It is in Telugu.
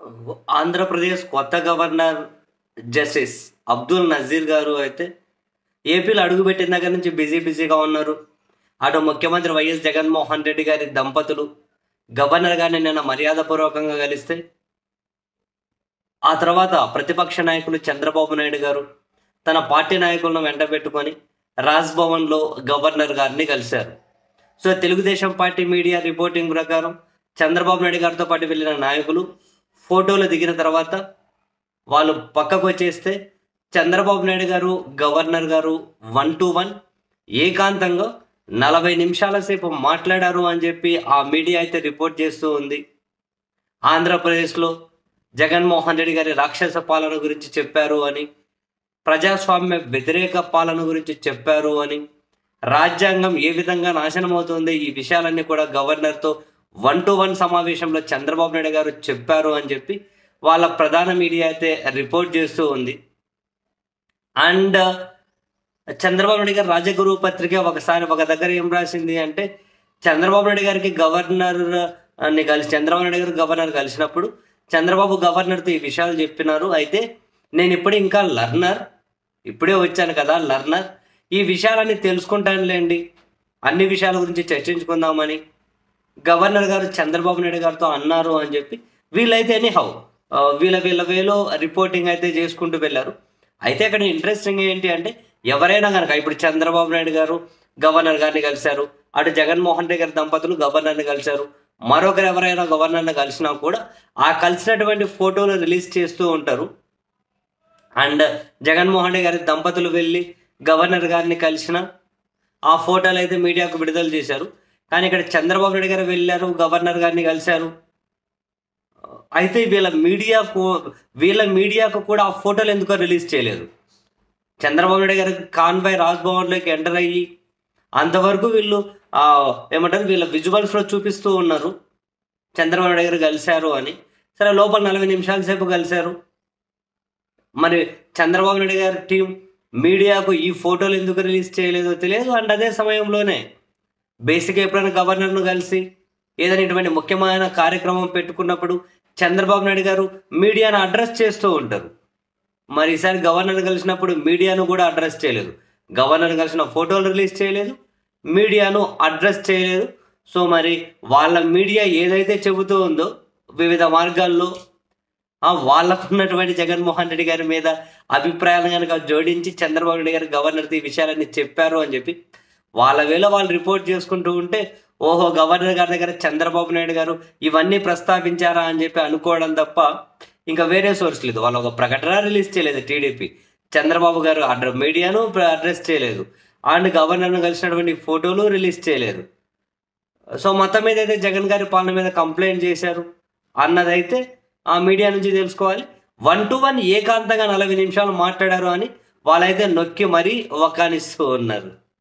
ఆంధ్రప్రదేశ్ కొత్త గవర్నర్ జస్టిస్ అబ్దుల్ నజీర్ గారు అయితే ఏపీలో అడుగుపెట్టిన దగ్గర నుంచి బిజీ బిజీగా ఉన్నారు అటు ముఖ్యమంత్రి వైఎస్ జగన్మోహన్ రెడ్డి గారి దంపతులు గవర్నర్ గారిని నిన్న మర్యాదపూర్వకంగా కలిస్తే ఆ తర్వాత ప్రతిపక్ష నాయకులు చంద్రబాబు నాయుడు గారు తన పార్టీ నాయకులను వెంట పెట్టుకొని రాజ్భవన్లో గవర్నర్ గారిని కలిశారు so Telugu Desam party media reporting ప్రకారం చంద్రబాబు నాయుడు గారితో పాటు వెళ్ళిన నాయకులు ఫోటోలు దిగిన తర్వాత వాళ్ళు పక్కకు వచ్చేస్తే చంద్రబాబు నాయుడు గారు గవర్నర్ గారు వన్ టు వన్ ఏకాంతంగా నలభై నిమిషాల సేపు మాట్లాడారు అని చెప్పి ఆ మీడియా అయితే రిపోర్ట్ చేస్తూ ఉంది ఆంధ్రప్రదేశ్లో జగన్మోహన్ రెడ్డి గారి రాక్షస పాలన గురించి చెప్పారు అని ప్రజాస్వామ్య వ్యతిరేక పాలన గురించి చెప్పారు అని రాజ్యాంగం ఏ విధంగా నాశనం అవుతుంది ఈ విషయాలన్నీ కూడా గవర్నర్తో వన్ టు వన్ సమావేశంలో చంద్రబాబు నాయుడు గారు చెప్పారు అని చెప్పి వాళ్ళ ప్రధాన మీడియా అయితే రిపోర్ట్ చేస్తూ ఉంది అండ్ చంద్రబాబు నాయుడు గారు రాజగురు పత్రిక ఒకసారి ఒక దగ్గర ఏం రాసింది అంటే చంద్రబాబు నాయుడు గారికి గవర్నర్ ని కలిసి చంద్రబాబు నాయుడు గారు గవర్నర్ కలిసినప్పుడు చంద్రబాబు గవర్నర్తో ఈ విషయాలు చెప్పినారు అయితే నేను ఇప్పుడు ఇంకా లర్నర్ ఇప్పుడే వచ్చాను కదా లర్నర్ ఈ విషయాలన్నీ తెలుసుకుంటానులేండి అన్ని విషయాల గురించి చర్చించుకుందామని గవర్నర్ గారు చంద్రబాబు నాయుడు గారితో అన్నారు అని చెప్పి వీళ్ళైతే ఎనీ హౌ వీళ్ళ వీళ్ళ వేలో రిపోర్టింగ్ అయితే చేసుకుంటూ వెళ్ళారు అయితే అక్కడ ఇంట్రెస్టింగ్ ఏంటి అంటే ఎవరైనా కనుక ఇప్పుడు చంద్రబాబు నాయుడు గారు గవర్నర్ గారిని కలిశారు అటు జగన్మోహన్ రెడ్డి గారి దంపతులు గవర్నర్ని కలిశారు మరొకరు ఎవరైనా గవర్నర్ని కలిసినా కూడా ఆ కలిసినటువంటి ఫోటోలు రిలీజ్ చేస్తూ ఉంటారు అండ్ జగన్మోహన్ రెడ్డి గారి దంపతులు వెళ్ళి గవర్నర్ గారిని కలిసిన ఆ ఫోటోలు అయితే మీడియాకు విడుదల చేశారు కానీ ఇక్కడ చంద్రబాబు నాయుడు గారు వెళ్ళారు గవర్నర్ గారిని కలిశారు అయితే వీళ్ళ మీడియాకు వీళ్ళ మీడియాకు కూడా ఆ ఫోటోలు ఎందుకో రిలీజ్ చేయలేదు చంద్రబాబు నాయుడు గారు కాన్వాయ్ రాజ్భవన్లోకి ఎంటర్ అయ్యి అంతవరకు వీళ్ళు ఆ, ఏమంటారు వీళ్ళ విజువల్స్లో చూపిస్తూ ఉన్నారు చంద్రబాబు నాయుడు గారు కలిశారు అని సరే లోపల నలభై నిమిషాల సేపు కలిశారు మరి చంద్రబాబు నాయుడు గారి టీం మీడియాకు ఈ ఫోటోలు ఎందుకు రిలీజ్ చేయలేదో తెలియదు అండ్ అదే సమయంలోనే బేసిక్ ఎప్పుడైనా గవర్నర్ను కలిసి ఏదైనా ఇటువంటి ముఖ్యమైన కార్యక్రమం పెట్టుకున్నప్పుడు చంద్రబాబు నాయుడు గారు మీడియాను అడ్రస్ చేస్తూ ఉంటారు మరి ఈసారి గవర్నర్ కలిసినప్పుడు మీడియాను కూడా అడ్రస్ చేయలేదు గవర్నర్ కలిసిన ఫోటోలు రిలీజ్ చేయలేదు మీడియాను అడ్రస్ చేయలేదు సో మరి వాళ్ళ మీడియా ఏదైతే చెబుతూ ఉందో వివిధ మార్గాల్లో ఆ వాళ్ళకున్నటువంటి జగన్మోహన్ రెడ్డి గారి మీద అభిప్రాయాలు కనుక జోడించి చంద్రబాబు నాయుడు గారు గవర్నర్తో ఈ విషయాలన్నీ చెప్పారు అని చెప్పి వాళ్ళ వేళ వాళ్ళు రిపోర్ట్ చేసుకుంటూ ఉంటే ఓహో గవర్నర్ గారి దగ్గర చంద్రబాబు నాయుడు గారు ఇవన్నీ ప్రస్తావించారా అని చెప్పి అనుకోవడం తప్ప ఇంకా వేరే సోర్స్ లేదు వాళ్ళు ఒక ప్రకటన రిలీజ్ చేయలేదు టీడీపీ చంద్రబాబు గారు అడ్ర మీడియాను అడ్రస్ చేయలేదు అండ్ గవర్నర్ను కలిసినటువంటి ఫోటోలు రిలీజ్ చేయలేదు సో మొత్తం మీద అయితే జగన్ గారి పాలన మీద కంప్లైంట్ చేశారు అన్నదైతే ఆ మీడియా నుంచి తెలుసుకోవాలి వన్ టు వన్ ఏకాంతంగా నలభై నిమిషాలు మాట్లాడారు అని వాళ్ళైతే నొక్కి మరీ వకానిస్తూ ఉన్నారు